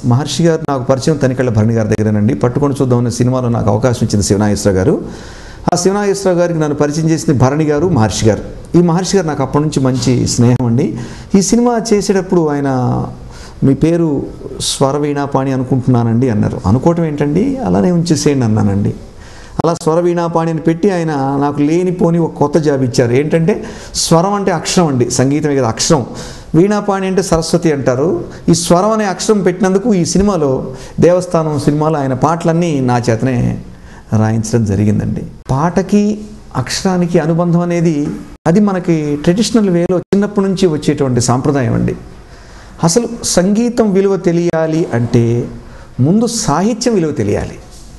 మహర్షి గారు నాకు పరిచయం తనికళ్ళ భరణి గారి దగ్గరేనండి పట్టుకొని చూద్దామన్న సినిమాలో నాకు అవకాశం ఇచ్చింది శివనాగేశ్వర గారు ఆ శివనాగేశ్వర గారికి నన్ను పరిచయం చేసింది భరణి గారు మహర్షి గారు ఈ మహర్షి గారు నాకు అప్పటి నుంచి మంచి స్నేహం అండి ఈ సినిమా చేసేటప్పుడు ఆయన మీ పేరు స్వరవీణాపాణి అనుకుంటున్నానండి అన్నారు అనుకోవటం ఏంటండి అలానే ఉంచేసేయండి అన్నానండి అలా స్వర వీణాపాణి అని పెట్టి ఆయన నాకు లేనిపోని ఒక కొత్త జాబ్ ఇచ్చారు ఏంటంటే స్వరం అంటే అక్షరం అండి సంగీతమే కదా అక్షరం వీణాపాణి అంటే సరస్వతి అంటారు ఈ స్వరం అనే అక్షరం పెట్టినందుకు ఈ సినిమాలో దేవస్థానం సినిమాలో ఆయన పాటలన్నీ నా చేతనే రాయించడం జరిగిందండి పాటకి అక్షరానికి అనుబంధం అనేది అది మనకి ట్రెడిషనల్ వేలో చిన్నప్పటి నుంచి వచ్చేటువంటి సాంప్రదాయం అండి అసలు సంగీతం విలువ తెలియాలి అంటే ముందు సాహిత్యం విలువ తెలియాలి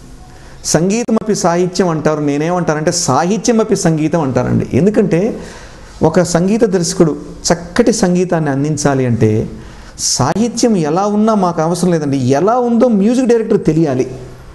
సంగీతం అపి సాహిత్యం అంటారు నేనేమంటానంటే సాహిత్యం అపి సంగీతం అంటారండి ఎందుకంటే ఒక సంగీత దర్శకుడు చక్కటి సంగీతాన్ని అందించాలి అంటే సాహిత్యం ఎలా ఉన్నా మాకు అవసరం లేదండి ఎలా ఉందో మ్యూజిక్ డైరెక్టర్ తెలియాలి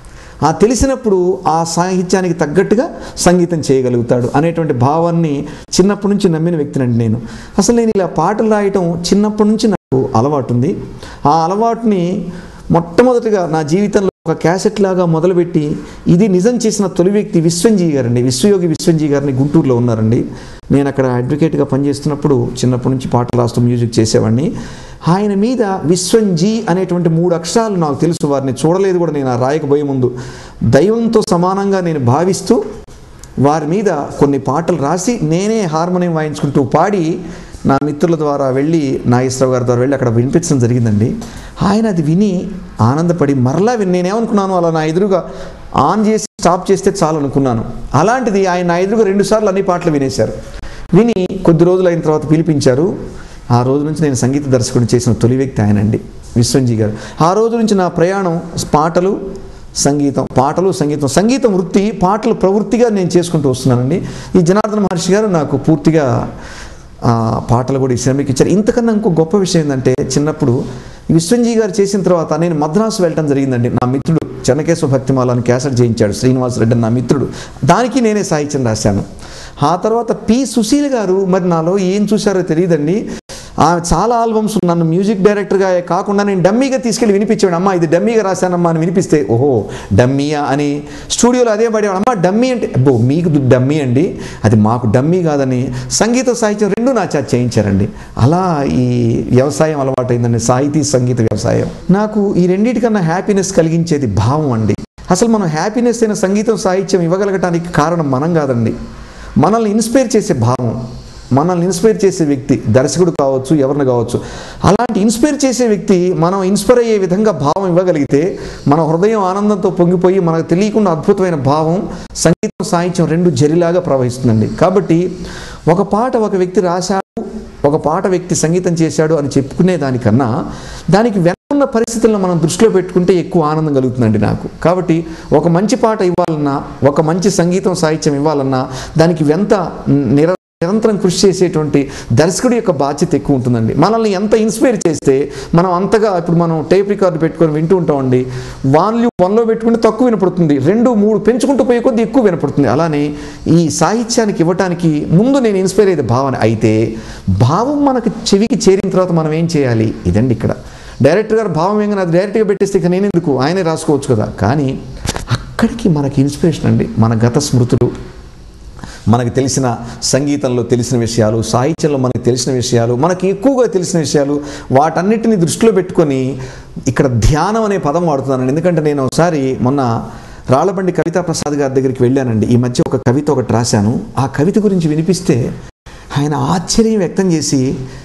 ఆ తెలిసినప్పుడు ఆ సాహిత్యానికి తగ్గట్టుగా సంగీతం చేయగలుగుతాడు అనేటువంటి భావాన్ని చిన్నప్పటి నుంచి నమ్మిన వ్యక్తినండి నేను అసలు నేను ఇలా పాటలు రాయటం చిన్నప్పటి నుంచి నాకు అలవాటు ఉంది ఆ అలవాటుని మొట్టమొదటిగా నా జీవితంలో ఒక క్యాసెట్ లాగా మొదలుపెట్టి ఇది నిజం చేసిన తొలి వ్యక్తి విశ్వంజీ గారండి విశ్వయోగి విశ్వంజీ గారిని గుంటూరులో ఉన్నారండి నేను అక్కడ అడ్వకేట్గా పనిచేస్తున్నప్పుడు చిన్నప్పటి నుంచి పాటలు రాస్తూ మ్యూజిక్ చేసేవాడిని ఆయన మీద విశ్వంజీ అనేటువంటి మూడు అక్షరాలు నాకు తెలుసు వారిని చూడలేదు కూడా నేను ఆ రాయకపోయే ముందు దైవంతో సమానంగా నేను భావిస్తూ వారి మీద కొన్ని పాటలు రాసి నేనే హార్మోనియం వాయించుకుంటూ పాడి నా మిత్రుల ద్వారా వెళ్ళి నాగేశ్వరరావు గారి ద్వారా వెళ్ళి అక్కడ వినిపించడం జరిగిందండి ఆయన అది విని ఆనందపడి మరలా విని నేనేమనుకున్నాను అలా నా ఎదురుగా ఆన్ చేసి స్టాప్ చేస్తే చాలు అనుకున్నాను అలాంటిది ఆయన నా ఎదురుగా రెండుసార్లు అన్ని పాటలు వినేశారు విని కొద్ది రోజులు అయిన తర్వాత పిలిపించారు ఆ రోజు నుంచి నేను సంగీత దర్శకుడిని చేసిన తొలి వ్యక్తి ఆయనండి విశ్వంజీ గారు ఆ రోజు నుంచి నా ప్రయాణం పాటలు సంగీతం పాటలు సంగీతం సంగీతం వృత్తి పాటలు ప్రవృత్తిగా నేను చేసుకుంటూ వస్తున్నానండి ఈ జనార్దన మహర్షి గారు నాకు పూర్తిగా ఆ, పాటలు కూడా ఈ సినిమాకి ఇచ్చారు ఇంతకన్నా ఇంకో గొప్ప విషయం ఏంటంటే చిన్నప్పుడు విశ్వంజీ గారు చేసిన తర్వాత నేను మద్రాసు వెళ్ళటం జరిగిందండి నా మిత్రుడు చెన్నకేశ్వర భక్తిమాల అని క్యాసెట్ చేయించాడు శ్రీనివాస్ రెడ్డి అని నా మిత్రుడు దానికి నేనే సాహిత్యం రాశాను ఆ తర్వాత పి సుశీల్ గారు మరి నాలో ఏం చూశారో తెలియదండి ఆమె చాలా ఆల్బమ్స్ నన్ను మ్యూజిక్ డైరెక్టర్గా కాకుండా నేను డమ్మీగా తీసుకెళ్ళి వినిపించాడు అమ్మా ఇది డమ్మీగా రాశానమ్మా అని వినిపిస్తే ఓహో డమ్మీయా అని స్టూడియోలో అదే పడేవాడు అమ్మా డమ్మీ అంటే అబ్బో మీకు డమ్మీ అండి అది మాకు డమ్మీ కాదని సంగీత సాహిత్యం రెండు నా చేత చేయించారండి అలా ఈ వ్యవసాయం అలవాటైందండి సాహితీ సంగీత వ్యవసాయం నాకు ఈ రెండింటికన్నా హ్యాపీనెస్ కలిగించేది భావం అండి అసలు మనం హ్యాపీనెస్ అయిన సంగీతం సాహిత్యం ఇవ్వగలగటానికి కారణం మనం కాదండి మనల్ని ఇన్స్పైర్ చేసే భావం మనల్ని ఇన్స్పైర్ చేసే వ్యక్తి దర్శకుడు కావచ్చు ఎవరిని కావచ్చు అలాంటి ఇన్స్పైర్ చేసే వ్యక్తి మనం ఇన్స్పైర్ అయ్యే విధంగా భావం ఇవ్వగలిగితే మన హృదయం ఆనందంతో పొంగిపోయి మనకు తెలియకుండా అద్భుతమైన భావం సంగీతం సాహిత్యం రెండు జరిలాగా ప్రవహిస్తుందండి కాబట్టి ఒక పాట ఒక వ్యక్తి రాశాడు ఒక పాట వ్యక్తి సంగీతం చేశాడు అని చెప్పుకునే దానికన్నా దానికి వెనుకున్న పరిస్థితులను మనం దృష్టిలో పెట్టుకుంటే ఎక్కువ ఆనందం కలుగుతుందండి నాకు కాబట్టి ఒక మంచి పాట ఇవ్వాలన్నా ఒక మంచి సంగీతం సాహిత్యం ఇవ్వాలన్నా దానికి వెంత నిర నిరంతరం కృషి చేసేటువంటి దర్శకుడి యొక్క బాధ్యత ఎక్కువ ఉంటుందండి మనల్ని ఎంత ఇన్స్పైర్ చేస్తే మనం అంతగా ఇప్పుడు మనం టేప్ రికార్డు పెట్టుకొని వింటూ ఉంటామండి వాల్యూమ్ వన్లో పెట్టుకుంటే తక్కువ వినపడుతుంది రెండు మూడు పెంచుకుంటూ పోయే కొద్దీ ఎక్కువ వినపడుతుంది అలానే ఈ సాహిత్యానికి ఇవ్వటానికి ముందు నేను ఇన్స్పైర్ అయ్యేది భావన అయితే భావం మనకు చెవికి చేరిన తర్వాత మనం ఏం చేయాలి ఇదండి ఇక్కడ డైరెక్టర్ గారు భావం ఏం అది డైరెక్ట్గా పెట్టేస్తే ఇక నేను ఎందుకు ఆయనే రాసుకోవచ్చు కదా కానీ అక్కడికి మనకి ఇన్స్పిరేషన్ అండి మన గత స్మృతులు మనకు తెలిసిన సంగీతంలో తెలిసిన విషయాలు సాహిత్యంలో మనకు తెలిసిన విషయాలు మనకి ఎక్కువగా తెలిసిన విషయాలు వాటన్నిటిని దృష్టిలో పెట్టుకొని ఇక్కడ ధ్యానం అనే పదం వాడుతున్నానండి ఎందుకంటే నేను ఒకసారి మొన్న రాళ్ళబండి కవితా ప్రసాద్ గారి దగ్గరికి వెళ్ళానండి ఈ మధ్య ఒక కవిత ఒకటి రాశాను ఆ కవిత గురించి వినిపిస్తే ఆయన ఆశ్చర్యం వ్యక్తం చేసి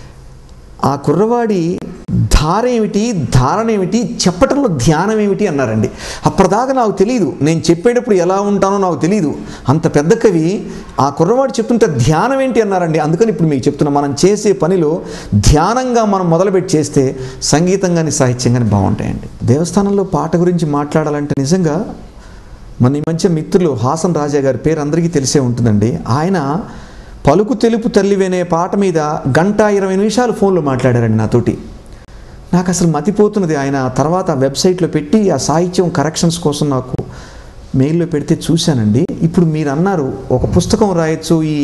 ఆ కుర్రవాడి ధార ఏమిటి ధారణ ఏమిటి చెప్పటంలో ధ్యానం ఏమిటి అన్నారండి అప్పటిదాకా నాకు తెలియదు నేను చెప్పేటప్పుడు ఎలా ఉంటానో నాకు తెలియదు అంత పెద్ద కవి ఆ కుర్రవాడు చెప్తుంటే ధ్యానం ఏంటి అన్నారండి అందుకని ఇప్పుడు మీకు చెప్తున్నా మనం చేసే పనిలో ధ్యానంగా మనం మొదలుపెట్టి చేస్తే సంగీతం కానీ సాహిత్యం కానీ బాగుంటాయండి దేవస్థానంలో పాట గురించి మాట్లాడాలంటే నిజంగా మన ఈ మధ్య మిత్రులు హాసన్ రాజా గారి పేరు అందరికీ తెలిసే ఉంటుందండి ఆయన పలుకు తెలుపు తల్లివనే పాట మీద గంట ఇరవై నిమిషాలు ఫోన్లో మాట్లాడారండి నాతోటి నాకు అసలు మతిపోతున్నది ఆయన తర్వాత వెబ్సైట్లో పెట్టి ఆ సాహిత్యం కరెక్షన్స్ కోసం నాకు మెయిల్లో పెడితే చూశానండి ఇప్పుడు మీరు అన్నారు ఒక పుస్తకం రాయొచ్చు ఈ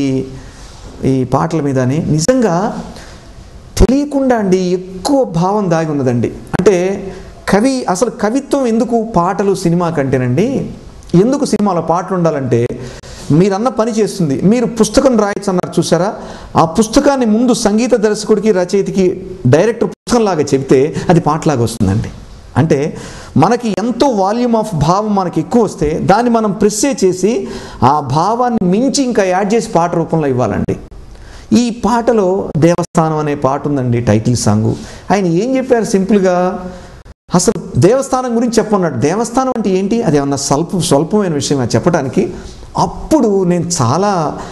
ఈ పాటల మీద అని నిజంగా తెలియకుండా అండి ఎక్కువ భావం దాగి ఉన్నదండి అంటే కవి అసలు కవిత్వం ఎందుకు పాటలు సినిమా కంటేనండి ఎందుకు సినిమాలో పాటలు ఉండాలంటే మీరన్న పని చేస్తుంది మీరు పుస్తకం రాయొచ్చు అన్నారు చూసారా ఆ పుస్తకాన్ని ముందు సంగీత దర్శకుడికి రచయితకి డైరెక్టర్ పుస్తకంలాగా చెప్తే అది పాటలాగా వస్తుందండి అంటే మనకి ఎంతో వాల్యూమ్ ఆఫ్ భావం మనకి ఎక్కువ వస్తే దాన్ని మనం ప్రెస్సే చేసి ఆ భావాన్ని మించి ఇంకా యాడ్ చేసి పాట రూపంలో ఇవ్వాలండి ఈ పాటలో దేవస్థానం అనే పాట ఉందండి టైటిల్ సాంగ్ ఆయన ఏం చెప్పారు సింపుల్గా అసలు దేవస్థానం గురించి చెప్పన్నాడు దేవస్థానం అంటే ఏంటి అది ఏమన్నా స్వల్ప స్వల్పమైన విషయం అది చెప్పడానికి అప్పుడు నేను చాలా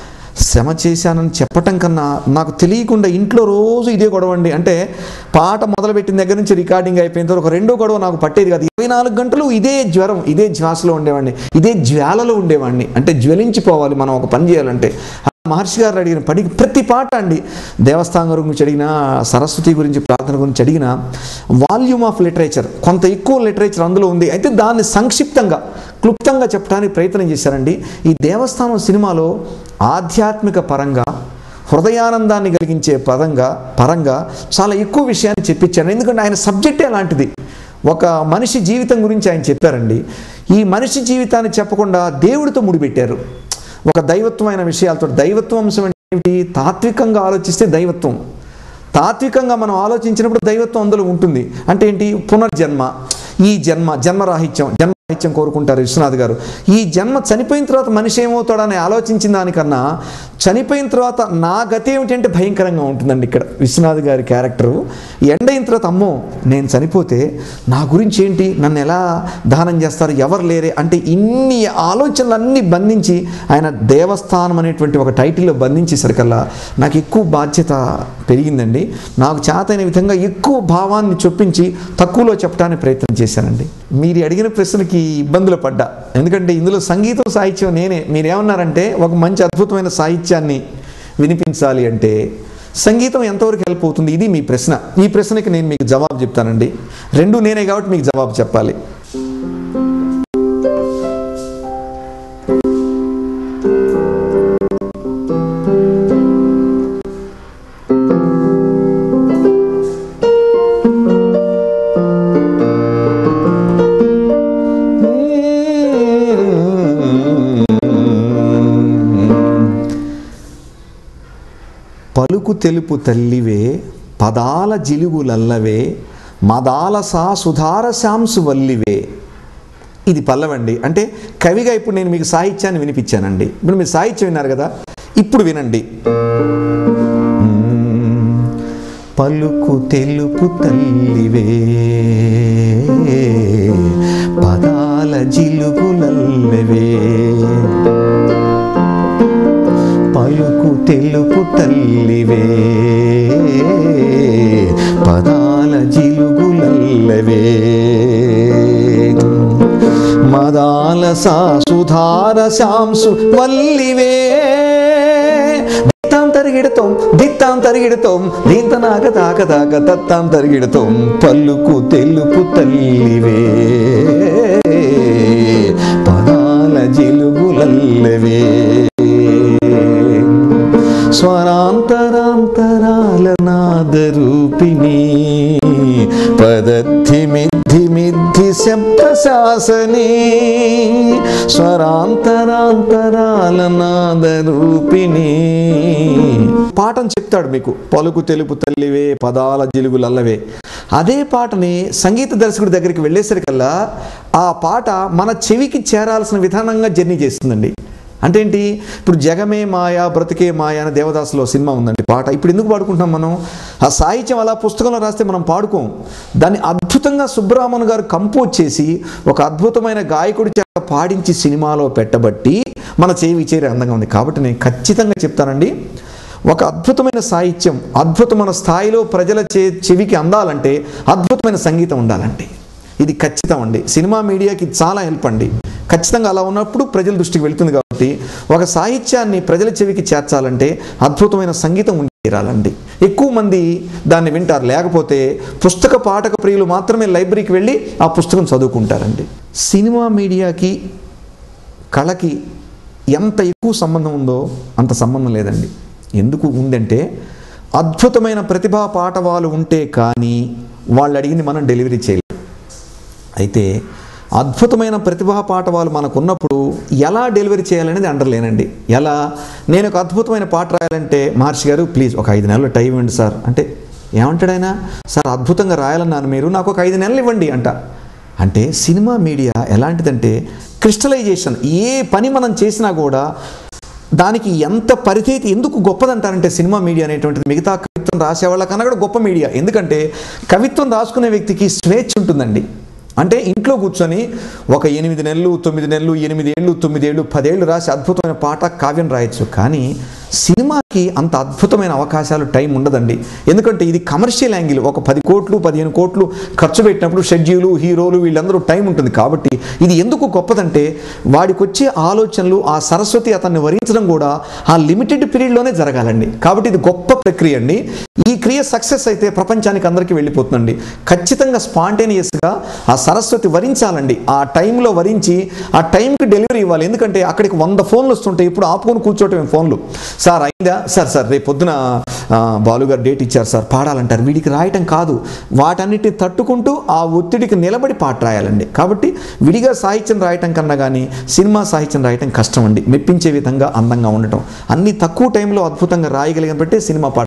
శ్రమ చేశానని చెప్పటం కన్నా నాకు తెలియకుండా ఇంట్లో రోజు ఇదే గొడవ అండి అంటే పాట మొదలుపెట్టిన దగ్గర నుంచి రికార్డింగ్ అయిపోయిన తర్వాత ఒక రెండో గొడవ నాకు పట్టేది కాదు ఇరవై నాలుగు గంటలు ఇదే జ్వరం ఇదే జ్వాసలో ఉండేవాడిని ఇదే జ్వాలలో ఉండేవాడిని అంటే జ్వలించిపోవాలి మనం ఒక పని చేయాలంటే మహర్షి గారు అడిగిన పడి ప్రతి పాట అండి దేవస్థానం గురించి అడిగిన సరస్వతి గురించి ప్రార్థన గురించి అడిగిన వాల్యూమ్ ఆఫ్ లిటరేచర్ కొంత ఎక్కువ లిటరేచర్ అందులో ఉంది అయితే దాన్ని సంక్షిప్తంగా క్లుప్తంగా చెప్పడానికి ప్రయత్నం చేశారండి ఈ దేవస్థానం సినిమాలో ఆధ్యాత్మిక పరంగా హృదయానందాన్ని కలిగించే పదంగా పరంగా చాలా ఎక్కువ విషయాన్ని చెప్పించారు ఎందుకంటే ఆయన సబ్జెక్టే అలాంటిది ఒక మనిషి జీవితం గురించి ఆయన చెప్పారండి ఈ మనిషి జీవితాన్ని చెప్పకుండా దేవుడితో ముడిపెట్టారు ఒక దైవత్వమైన విషయాలతో దైవత్వం అంశం అంటే ఏమిటి తాత్వికంగా ఆలోచిస్తే దైవత్వం తాత్వికంగా మనం ఆలోచించినప్పుడు దైవత్వం అందులో ఉంటుంది అంటే ఏంటి పునర్జన్మ ఈ జన్మ జన్మరాహిత్యం జన్మరాహిత్యం కోరుకుంటారు విశ్వనాథ్ గారు ఈ జన్మ చనిపోయిన తర్వాత మనిషి ఏమవుతాడని ఆలోచించిన దానికన్నా చనిపోయిన తర్వాత నా గతి ఏమిటంటే భయంకరంగా ఉంటుందండి ఇక్కడ విశ్వనాథ్ గారి క్యారెక్టరు ఎండ్ అయిన తర్వాత అమ్మో నేను చనిపోతే నా గురించి ఏంటి నన్ను ఎలా దానం చేస్తారు ఎవరు లేరే అంటే ఇన్ని ఆలోచనలన్నీ బంధించి ఆయన దేవస్థానం అనేటువంటి ఒక టైటిల్లో బంధించేసరికల్లా నాకు ఎక్కువ బాధ్యత పెరిగిందండి నాకు చేతైన విధంగా ఎక్కువ భావాన్ని చొప్పించి తక్కువలో చెప్పడానికి ప్రయత్నం చేశానండి మీరు అడిగిన ప్రశ్నకి ఇబ్బందులు పడ్డా ఎందుకంటే ఇందులో సంగీతం సాహిత్యం నేనే మీరేమన్నారంటే ఒక మంచి అద్భుతమైన సాహిత్యాన్ని వినిపించాలి అంటే సంగీతం ఎంతవరకు హెల్ప్ అవుతుంది ఇది మీ ప్రశ్న ఈ ప్రశ్నకి నేను మీకు జవాబు చెప్తానండి రెండు నేనే కాబట్టి మీకు జవాబు చెప్పాలి పలుకు తెలుపు తల్లివే పదాల జిలుగులల్లవే మదాల సా సుధార శాంసు వల్లివే ఇది పల్లవండి అంటే కవిగా ఇప్పుడు నేను మీకు సాహిత్యాన్ని వినిపించానండి ఇప్పుడు మీరు సాహిత్యం విన్నారు కదా ఇప్పుడు వినండి పలుకు తెలుపు తల్లివే పదాల జిలుగులల్లవే పలుకు తెలుపు తల్లివే పదాల జిలుగులల్లవే మదాల సాసుధార శాంసు వల్లివే దిత్తాం తరిగిడతాం దిత్తాం తరిగిడతాం దీంత నాక తాక తాక తత్తాం తరిగిడతాం పలుకు తెలుపు తల్లివే పదాల జిలుగులల్లవే స్వరాంతరాంతరాల నాదరూపిణి పదద్ధి మిద్ధి మిద్ధి శబ్ద శాసని స్వరాంతరాంతరాల నాదరూపిణి పాటను చెప్తాడు మీకు పలుకు తెలుపు తల్లివే పదాల జిలుగులల్లవే అదే పాటని సంగీత దర్శకుడి దగ్గరికి వెళ్ళేసరికల్లా ఆ పాట మన చెవికి చేరాల్సిన విధానంగా జర్నీ చేస్తుందండి అంటే ఏంటి ఇప్పుడు జగమే మాయా బ్రతికే మాయా అని దేవదాసులో సినిమా ఉందండి పాట ఇప్పుడు ఎందుకు పాడుకుంటున్నాం మనం ఆ సాహిత్యం అలా పుస్తకంలో రాస్తే మనం పాడుకోం దాన్ని అద్భుతంగా సుబ్బరామన్ గారు కంపోజ్ చేసి ఒక అద్భుతమైన గాయకుడి చేత పాడించి సినిమాలో పెట్టబట్టి మన చేవి చేరే అందంగా ఉంది కాబట్టి నేను ఖచ్చితంగా చెప్తానండి ఒక అద్భుతమైన సాహిత్యం అద్భుతమైన స్థాయిలో ప్రజల చే చెవికి అందాలంటే అద్భుతమైన సంగీతం ఉండాలండి ఇది ఖచ్చితం అండి సినిమా మీడియాకి చాలా హెల్ప్ అండి ఖచ్చితంగా అలా ఉన్నప్పుడు ప్రజల దృష్టికి వెళ్తుంది కాబట్టి ఒక సాహిత్యాన్ని ప్రజల చెవికి చేర్చాలంటే అద్భుతమైన సంగీతం ఉండి తీరాలండి ఎక్కువ మంది దాన్ని వింటారు లేకపోతే పుస్తక పాఠక ప్రియులు మాత్రమే లైబ్రరీకి వెళ్ళి ఆ పుస్తకం చదువుకుంటారండి సినిమా మీడియాకి కళకి ఎంత ఎక్కువ సంబంధం ఉందో అంత సంబంధం లేదండి ఎందుకు ఉందంటే అద్భుతమైన ప్రతిభా పాఠవాలు ఉంటే కానీ వాళ్ళు అడిగింది మనం డెలివరీ చేయలేం అయితే అద్భుతమైన ప్రతిభా పాఠవాలు మనకు ఉన్నప్పుడు ఎలా డెలివరీ చేయాలనేది అండర్లేనండి ఎలా నేను ఒక అద్భుతమైన పాట రాయాలంటే మహర్షి గారు ప్లీజ్ ఒక ఐదు నెలలు టైం ఇవ్వండి సార్ అంటే ఏమంటాడు ఆయన సార్ అద్భుతంగా రాయాలన్నాను మీరు నాకు ఒక ఐదు నెలలు ఇవ్వండి అంట అంటే సినిమా మీడియా ఎలాంటిదంటే క్రిస్టలైజేషన్ ఏ పని మనం చేసినా కూడా దానికి ఎంత పరిధేతి ఎందుకు గొప్పదంటారంటే సినిమా మీడియా అనేటువంటిది మిగతా కవిత్వం రాసేవాళ్ళ కన్నా కూడా గొప్ప మీడియా ఎందుకంటే కవిత్వం రాసుకునే వ్యక్తికి స్వేచ్ఛ ఉంటుందండి అంటే ఇంట్లో కూర్చొని ఒక ఎనిమిది నెలలు తొమ్మిది నెలలు ఎనిమిది ఏళ్ళు తొమ్మిది ఏళ్ళు పదేళ్ళు రాసి అద్భుతమైన పాట కావ్యం రాయొచ్చు కానీ సినిమాకి అంత అద్భుతమైన అవకాశాలు టైం ఉండదండి ఎందుకంటే ఇది కమర్షియల్ యాంగిల్ ఒక పది కోట్లు పదిహేను కోట్లు ఖర్చు పెట్టినప్పుడు షెడ్యూలు హీరోలు వీళ్ళందరూ టైం ఉంటుంది కాబట్టి ఇది ఎందుకు గొప్పదంటే వాడికి వచ్చే ఆలోచనలు ఆ సరస్వతి అతన్ని వరించడం కూడా ఆ లిమిటెడ్ పీరియడ్లోనే జరగాలండి కాబట్టి ఇది గొప్ప ప్రక్రియ అండి ఈ క్రియ సక్సెస్ అయితే ప్రపంచానికి అందరికీ వెళ్ళిపోతుందండి ఖచ్చితంగా స్పాంటేనియస్గా ఆ సరస్వతి వరించాలండి ఆ టైంలో వరించి ఆ టైంకి డెలివరీ ఇవ్వాలి ఎందుకంటే అక్కడికి వంద ఫోన్లు వస్తుంటాయి ఇప్పుడు ఆపుకొని కూర్చోవటమే ఫోన్లు సార్ అయిందా సార్ సార్ రేపు పొద్దున ఆ, బాలుగారు డేట్ ఇచ్చారు సార్ పాడాలంటారు వీడికి రాయటం కాదు వాటన్నిటిని తట్టుకుంటూ ఆ ఒత్తిడికి నిలబడి పాట రాయాలండి కాబట్టి విడిగా సాహిత్యం రాయటం కన్నా కానీ సినిమా సాహిత్యం రాయటం కష్టం అండి మెప్పించే విధంగా అందంగా ఉండటం అన్ని తక్కువ టైంలో అద్భుతంగా రాయగలిగిన బట్టే సినిమా పాట